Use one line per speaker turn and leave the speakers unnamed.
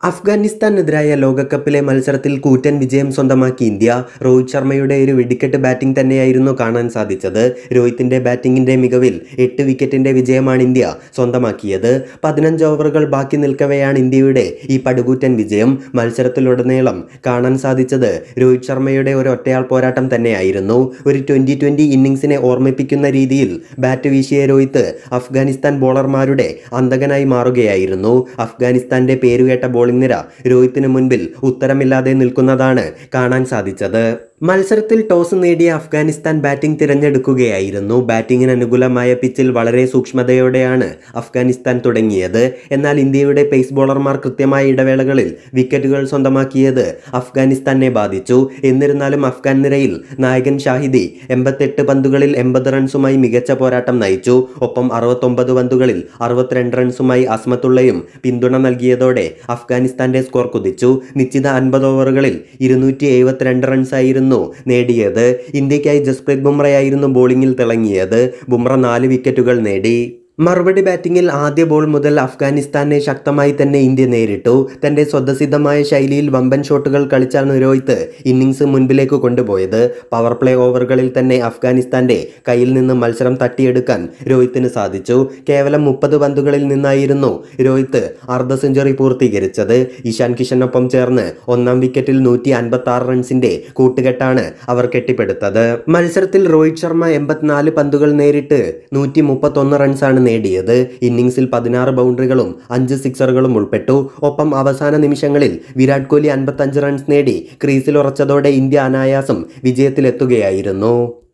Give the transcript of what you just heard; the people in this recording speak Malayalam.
അഫ്ഗാനിസ്ഥാനെതിരായ ലോകകപ്പിലെ മത്സരത്തിൽ കൂറ്റൻ വിജയം സ്വന്തമാക്കി ഇന്ത്യ രോഹിത് ശർമ്മയുടെ ഒരു വെടിക്കെട്ട് ബാറ്റിംഗ് തന്നെയായിരുന്നു കാണാൻ സാധിച്ചത് രോഹിത്തിന്റെ ബാറ്റിംഗിന്റെ മികവിൽ എട്ട് വിക്കറ്റിന്റെ വിജയമാണ് ഇന്ത്യ സ്വന്തമാക്കിയത് പതിനഞ്ച് ഓവറുകൾ ബാക്കി നിൽക്കവെയാണ് ഇന്ത്യയുടെ ഈ പടുകൂറ്റൻ വിജയം മത്സരത്തിലുടനീളം കാണാൻ സാധിച്ചത് രോഹിത് ശർമ്മയുടെ ഒരു ഒറ്റയാൾ പോരാട്ടം തന്നെയായിരുന്നു ഒരു ട്വന്റി ട്വന്റി ഇന്നിംഗ്സിനെ ഓർമ്മിപ്പിക്കുന്ന രീതിയിൽ ബാറ്റ് വീശിയ രോഹിത് അഫ്ഗാനിസ്ഥാൻ ബോളർമാരുടെ അന്തകനായി മാറുകയായിരുന്നു അഫ്ഗാനിസ്ഥാന്റെ പേരുകേട്ട ബോളിംഗ് നിര രോഹിത്തിന് മുൻപിൽ ഉത്തരമില്ലാതെ നിൽക്കുന്നതാണ് കാണാൻ സാധിച്ചത് മത്സരത്തിൽ ടോസ് നേടിയ അഫ്ഗാനിസ്ഥാൻ ബാറ്റിംഗ് തിരഞ്ഞെടുക്കുകയായിരുന്നു ബാറ്റിംഗിന് അനുകൂലമായ പിച്ചിൽ വളരെ സൂക്ഷ്മതയോടെയാണ് അഫ്ഗാനിസ്ഥാൻ തുടങ്ങിയത് എന്നാൽ ഇന്ത്യയുടെ പേസ് ബോളർമാർ കൃത്യമായ ഇടവേളകളിൽ വിക്കറ്റുകൾ സ്വന്തമാക്കിയത് അഫ്ഗാനിസ്ഥാനെ ബാധിച്ചു എന്നിരുന്നാലും അഫ്ഗാൻ നിരയിൽ നായകൻ ഷാഹിദി എൺപത്തെട്ട് പന്തുകളിൽ എൺപത് റൺസുമായി മികച്ച പോരാട്ടം നയിച്ചു ഒപ്പം അറുപത്തൊമ്പത് പന്തുകളിൽ അറുപത്തിരണ്ട് റൺസുമായി അസ്മത്തുള്ളയും പിന്തുണ നൽകിയതോടെ അഫ്ഗാനിസ്ഥാന്റെ സ്കോർ കുതിച്ചു നിശ്ചിത അൻപത് ഓവറുകളിൽ ഇരുന്നൂറ്റി എഴുപത്തിരണ്ട് റൺസായിരുന്നു നേടിയത് ഇന്ത്യക്കായി ജസ്പ്രീത് ബുംറയായിരുന്നു ബോളിംഗിൽ തിളങ്ങിയത് ബുംറ നാല് വിക്കറ്റുകൾ നേടി മറുപടി ബാറ്റിംഗിൽ ആദ്യ ബോൾ മുതൽ അഫ്ഗാനിസ്ഥാനെ ശക്തമായി തന്നെ ഇന്ത്യ നേരിട്ടു തന്റെ സ്വതസിദ്ധമായ ശൈലിയിൽ വമ്പൻ ഷോട്ടുകൾ കളിച്ചാണ് രോഹിത് ഇന്നിംഗ്സ് മുൻപിലേക്ക് കൊണ്ടുപോയത് പവർ പ്ലേ ഓവറുകളിൽ തന്നെ അഫ്ഗാനിസ്ഥാന്റെ കയ്യിൽ നിന്ന് മത്സരം തട്ടിയെടുക്കാൻ രോഹിത്തിന് സാധിച്ചു കേവലം മുപ്പത് പന്തുകളിൽ നിന്നായിരുന്നു രോഹിത് അർദ്ധ സെഞ്ചുറി പൂർത്തീകരിച്ചത് ഇഷാൻ കിഷനൊപ്പം ചേർന്ന് ഒന്നാം വിക്കറ്റിൽ നൂറ്റി അൻപത്തി ആറ് റൺസിന്റെ കൂട്ടുകെട്ടാണ് അവർ കെട്ടിപ്പടുത്തത് മത്സരത്തിൽ രോഹിത് ശർമ്മ എൺപത്തിനാല് പന്തുകൾ നേരിട്ട് നൂറ്റി മുപ്പത്തൊന്ന് റൺസാണ് നേടിയത് ഇന്നിംഗ്സിൽ പതിനാറ് ബൗണ്ടറികളും അഞ്ച് സിക്സറുകളും ഉൾപ്പെട്ടു ഒപ്പം അവസാന നിമിഷങ്ങളിൽ വിരാട് കോഹ്ലി അൻപത്തഞ്ച് റൺസ് നേടി ക്രീസിൽ ഉറച്ചതോടെ ഇന്ത്യ അനായാസം വിജയത്തിലെത്തുകയായിരുന്നു